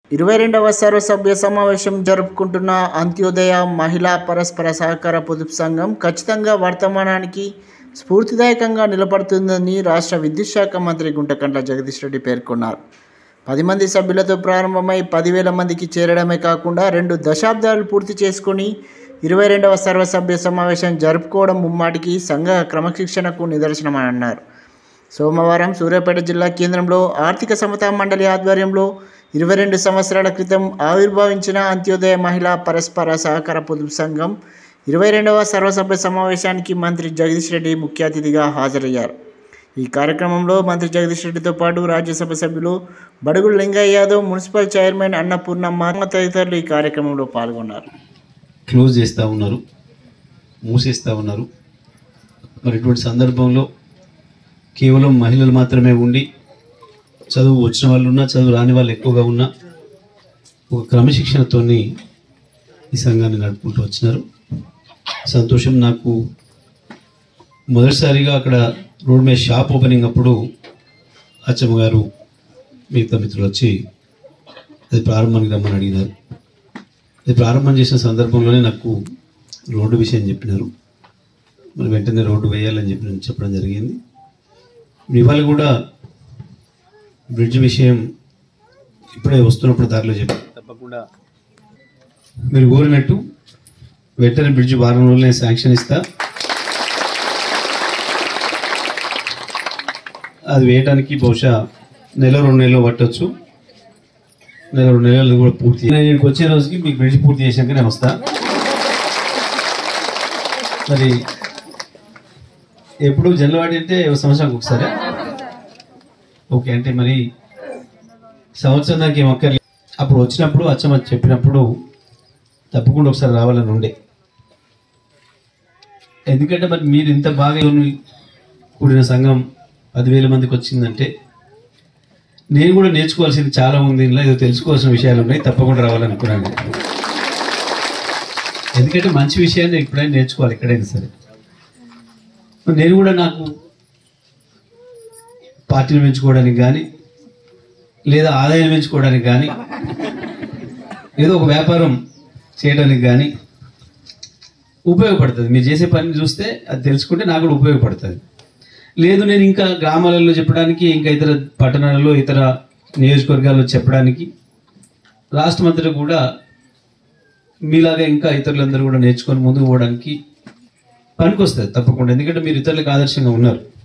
ఇరవై రెండవ సర్వసభ్య సమావేశం జరుపుకుంటున్న అంత్యోదయ మహిళా పరస్పర సహకార పొదుపు సంఘం ఖచ్చితంగా వర్తమానానికి స్ఫూర్తిదాయకంగా నిలబడుతుందని రాష్ట్ర విద్యుత్ శాఖ మంత్రి గుంటకండ్ల జగదీష్ రెడ్డి పేర్కొన్నారు పది మంది సభ్యులతో ప్రారంభమై పదివేల మందికి చేరడమే కాకుండా రెండు దశాబ్దాలు పూర్తి చేసుకొని ఇరవై రెండవ సర్వసభ్య సమావేశం జరుపుకోవడం ముమ్మాటికి సంఘ క్రమశిక్షణకు నిదర్శనమని అన్నారు సోమవారం సూర్యాపేట జిల్లా కేంద్రంలో ఆర్థిక సమతా మండలి ఆధ్వర్యంలో ఇరవై రెండు సంవత్సరాల క్రితం ఆవిర్భవించిన అంత్యోదయ మహిళా పరస్పర సహకార పొదుపు సంఘం ఇరవై రెండవ సర్వసభ్య సమావేశానికి మంత్రి జగదీష్ రెడ్డి ముఖ్య అతిథిగా హాజరయ్యారు ఈ కార్యక్రమంలో మంత్రి జగదీష్ రెడ్డితో పాటు రాజ్యసభ సభ్యులు బడుగుల లింగయ్య యాదవ్ మున్సిపల్ చైర్మన్ అన్నపూర్ణమ్మ తదితరులు ఈ కార్యక్రమంలో పాల్గొన్నారు క్లోజ్ చేస్తూ ఉన్నారు మూసేస్తూ ఉన్నారు మరి ఇటువంటి సందర్భంలో కేవలం మహిళలు మాత్రమే ఉండి చదువు వచ్చిన వాళ్ళు ఉన్నా చదువు రాని వాళ్ళు ఎక్కువగా ఉన్నా ఒక క్రమశిక్షణతోని ఈ సంఘాన్ని నడుపుకుంటూ వచ్చినారు సంతోషం నాకు మొదటిసారిగా అక్కడ రోడ్ మీద షాప్ ఓపెనింగ్ అప్పుడు అచ్చమ్మ గారు మిగతా మిత్రులు వచ్చి అది ప్రారంభానికి రమ్మని అడిగినారు ఇది ప్రారంభం చేసిన సందర్భంలోనే నాకు రోడ్డు విషయం చెప్పినారు మరి వెంటనే రోడ్డు వేయాలని చెప్పి చెప్పడం జరిగింది ఇవాళ కూడా బ్రిడ్జ్ విషయం ఇప్పుడే వస్తున్నప్పుడు దారిలో చెప్పి తప్పకుండా మీరు కోరినట్టు వెంటనే బ్రిడ్జ్ వారం రోజులనే శాంక్షన్ ఇస్తా అది వేయడానికి బహుశా నెల రెండు నెలలు పట్టొచ్చు నెల రెండు నెలలు కూడా పూర్తి నేను ఇక్కడికి వచ్చే రోజుకి మీకు బ్రిడ్జ్ పూర్తి చేశాక నేను వస్తా మరి ఎప్పుడు జనవాడి అంటే ఒక సంవత్సరానికి ఒకసారి ఓకే అంటే మరి సంవత్సరం దాకా ఏం అక్కర్లేదు అప్పుడు వచ్చినప్పుడు అచ్చమ్మ చెప్పినప్పుడు తప్పకుండా ఒకసారి రావాలని ఉండే ఎందుకంటే మరి మీరు ఇంత బాగా కూడిన సంఘం పదివేల మందికి వచ్చిందంటే నేను కూడా నేర్చుకోవాల్సింది చాలా ఉంది ఇందులో ఏదో తెలుసుకోవాల్సిన విషయాలు ఉన్నాయి తప్పకుండా రావాలనుకున్నాను ఎందుకంటే మంచి విషయాన్ని ఎప్పుడైనా నేర్చుకోవాలి ఎక్కడైనా సరే మరి నేను కూడా నాకు పార్టీని పెంచుకోవడానికి కానీ లేదా ఆదాయం పెంచుకోవడానికి కానీ ఏదో ఒక వ్యాపారం చేయడానికి కానీ ఉపయోగపడుతుంది మీరు చేసే పని చూస్తే అది తెలుసుకుంటే నాకు కూడా ఉపయోగపడుతుంది లేదు నేను ఇంకా గ్రామాలలో చెప్పడానికి ఇంకా ఇతర పట్టణాలలో ఇతర నియోజకవర్గాల్లో చెప్పడానికి రాష్ట్రమంతటా కూడా మీలాగా ఇంకా ఇతరులందరూ కూడా నేర్చుకొని ముందుకు పోవడానికి పనికొస్తుంది తప్పకుండా ఎందుకంటే మీరు ఇతరులకు ఆదర్శంగా ఉన్నారు